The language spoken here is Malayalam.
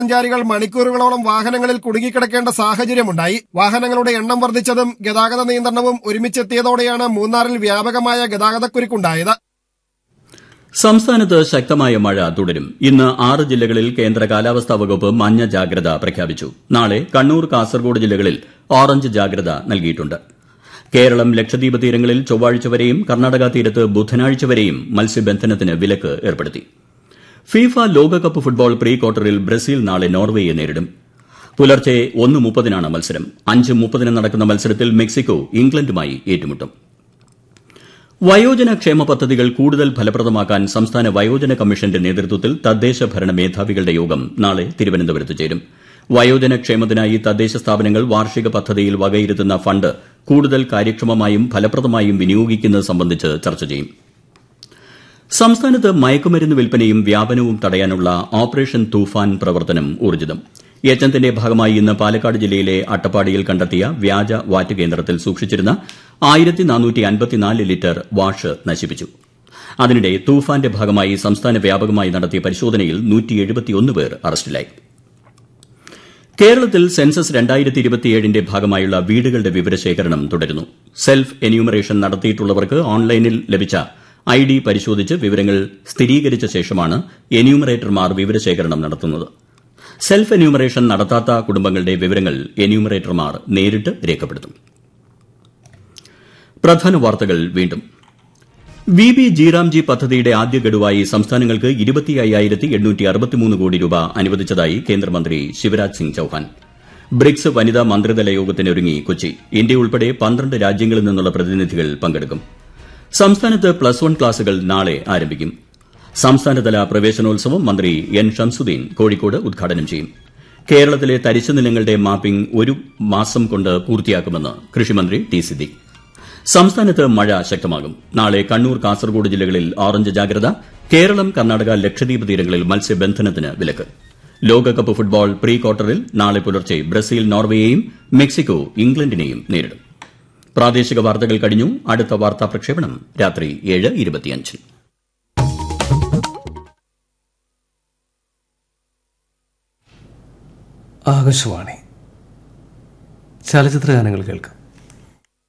സഞ്ചാരികൾ മണിക്കൂറുകളോളം വാഹനങ്ങളിൽ കുടുങ്ങിക്കിടക്കേണ്ട സാഹചര്യമുണ്ടായി വാഹനങ്ങളുടെ എണ്ണം വർദ്ധിച്ചതും ഗതാഗത നിയന്ത്രണവും ഒരുമിച്ചെത്തിയതോടെയാണ് മൂന്നാറിൽ വ്യാപകമായ ഗതാഗതക്കുരുക്കുണ്ടായത് സംസ്ഥാനത്ത് ശക്തമായ മഴ തുടരും ഇന്ന് ആറ് ജില്ലകളിൽ കേന്ദ്ര കാലാവസ്ഥാ വകുപ്പ് മഞ്ഞ ജാഗ്രത പ്രഖ്യാപിച്ചു നാളെ കണ്ണൂർ കാസർഗോഡ് ജില്ലകളിൽ ഓറഞ്ച് ജാഗ്രത നൽകിയിട്ടുണ്ട് കേരളം ലക്ഷദ്വീപ് തീരങ്ങളിൽ ചൊവ്വാഴ്ച വരെയും കർണാടക തീരത്ത് ബുധനാഴ്ച വരെയും മത്സ്യബന്ധനത്തിന് വിലക്ക് ഏർപ്പെടുത്തി ഫിഫ ലോകകപ്പ് ഫുട്ബോൾ പ്രീ ക്വാർട്ടറിൽ ബ്രസീൽ നാളെ നോർവേയെ നേരിടും പുലർച്ചെ ഒന്ന് മുപ്പതിനാണ് മത്സരം അഞ്ച് മുപ്പതിന് നടക്കുന്ന മത്സരത്തിൽ മെക്സിക്കോ ഇംഗ്ലണ്ടുമായി ഏറ്റുമുട്ടും വയോജന ക്ഷേമ പദ്ധതികൾ കൂടുതൽ ഫലപ്രദമാക്കാൻ സംസ്ഥാന വയോജന കമ്മീഷന്റെ നേതൃത്വത്തിൽ തദ്ദേശ ഭരണ മേധാവികളുടെ യോഗം നാളെ തിരുവനന്തപുരത്ത് ചേരും വയോജന ക്ഷേമത്തിനായി തദ്ദേശ സ്ഥാപനങ്ങൾ വാർഷിക പദ്ധതിയിൽ വകയിരുത്തുന്ന ഫണ്ട് കൂടുതൽ കാര്യക്ഷമമായും ഫലപ്രദമായും വിനിയോഗിക്കുന്നത് സംബന്ധിച്ച് ചർച്ച ചെയ്യും സംസ്ഥാനത്ത് മയക്കുമരുന്ന് വിൽപ്പനയും വ്യാപനവും തടയാനുള്ള ഓപ്പറേഷൻ തൂഫാൻ പ്രവർത്തനം ഊർജ്ജിതം യജ്ഞത്തിന്റെ ഭാഗമായി ഇന്ന് പാലക്കാട് ജില്ലയിലെ അട്ടപ്പാടിയിൽ കണ്ടെത്തിയ വ്യാജ വാറ്റ് കേന്ദ്രത്തിൽ സൂക്ഷിച്ചിരുന്ന ലിറ്റർ വാഷ് നശിപ്പിച്ചു അതിനിടെ തൂഫാന്റെ ഭാഗമായി സംസ്ഥാന വ്യാപകമായി നടത്തിയ പരിശോധനയിൽ പേർ അറസ്റ്റിലായി കേരളത്തിൽ സെൻസസ് ന്റെ ഭാഗമായുള്ള വീടുകളുടെ വിവരശേഖരണം തുടരുന്നു സെൽഫ് എന്യൂമറേഷൻ നടത്തിയിട്ടുള്ളവർക്ക് ഓൺലൈനിൽ ലഭിച്ച ഐ ഡി പരിശോധിച്ച് വിവരങ്ങൾ സ്ഥിരീകരിച്ച ശേഷമാണ് എന്യൂമറേറ്റർമാർ വിവരശേഖരണം നടത്തുന്നത് സെൽഫ് എന്യൂമറേഷൻ നടത്താത്ത കുടുംബങ്ങളുടെ വിവരങ്ങൾ എന്യൂമറേറ്റർമാർ നേരിട്ട് രേഖപ്പെടുത്തും പ്രധാന വാർത്തകൾ വീണ്ടും വി ബി ജീറാംജി പദ്ധതിയുടെ ആദ്യ ഗഡുവായി സംസ്ഥാനങ്ങൾക്ക് കോടി രൂപ അനുവദിച്ചതായി കേന്ദ്രമന്ത്രി ശിവരാജ് സിംഗ് ചൌഹാൻ ബ്രിക്സ് വനിതാ മന്ത്രിതല യോഗത്തിനൊരുങ്ങി കൊച്ചി ഇന്ത്യ ഉൾപ്പെടെ പന്ത്രണ്ട് രാജ്യങ്ങളിൽ നിന്നുള്ള പ്രതിനിധികൾ പങ്കെടുക്കും സംസ്ഥാനത്ത് പ്ലസ് വൺ ക്ലാസുകൾ നാളെ ആരംഭിക്കും സംസ്ഥാനതല പ്രവേശനോത്സവം മന്ത്രി എൻ ഷംസുദ്ദീൻ കോഴിക്കോട് ഉദ്ഘാടനം ചെയ്യും കേരളത്തിലെ തരിശു നിലങ്ങളുടെ മാപ്പിംഗ് ഒരു മാസം കൊണ്ട് പൂർത്തിയാക്കുമെന്ന് കൃഷിമന്ത്രി ടി സിദ്ദിഖ് സംസ്ഥാനത്ത് മഴ ശക്തമാകും നാളെ കണ്ണൂർ കാസർഗോഡ് ജില്ലകളിൽ ഓറഞ്ച് ജാഗ്രത കേരളം കർണാടക ലക്ഷദ്വീപ് തീരങ്ങളിൽ മത്സ്യബന്ധനത്തിന് വിലക്ക് ലോകകപ്പ് ഫുട്ബോൾ പ്രീ ക്വാർട്ടറിൽ നാളെ പുലർച്ചെ ബ്രസീൽ നോർവേയെയും മെക്സിക്കോ ഇംഗ്ലണ്ടിനെയും നേരിടും പ്രാദേശിക വാർത്തകൾ കഴിഞ്ഞു അടുത്ത വാർത്താ പ്രക്ഷേപണം രാത്രി ഏഴ് ഇരുപത്തിയഞ്ചിന് ആകാശവാണി ചലച്ചിത്ര ഗാനങ്ങൾ കേൾക്കാം